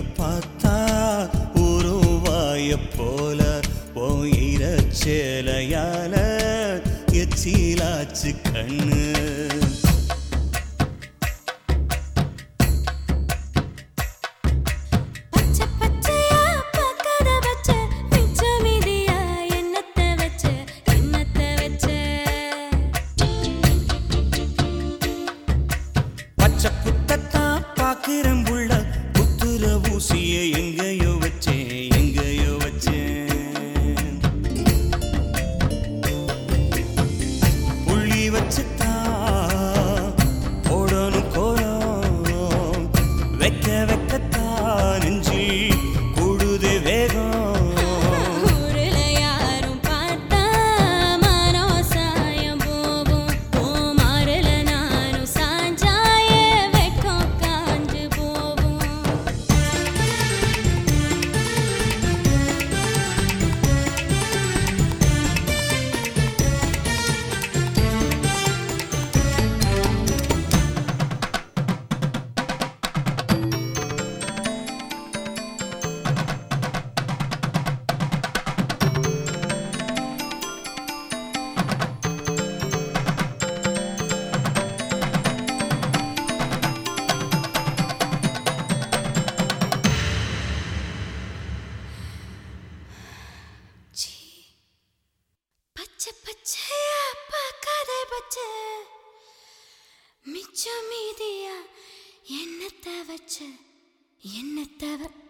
பார்த்தா உருவாய போல போயிர சேலையால எச்சிலாச்சு கண்ணு பச்சை பச்சையா பார்க்காத வச்ச மிச்ச மீதியா என்னத்த வச்ச என்னத்த வச்ச பச்சை குத்தத்தான் பாக்குறேன் புள்ள குத்துற ஊசிய எங்கேயோ வச்சேன் எங்கேயோ வச்சேன் புள்ளி வச்சுத்தான் போடணும் கோலம் வைக்க வைக்கத்தான் நெஞ்சி கூடுது வேகம் ஊருல யாரும் பார்த்தா மனோ சாயம் போகும் பூமாருல நானும் சாஞ்சாய வெக்கம் காஞ்சு போகும் சீ. பச்சை பச்சையா பார்க்காத பச்சை மிச்சம் மீதியா என்னத்த வச்ச என்னத்த வ-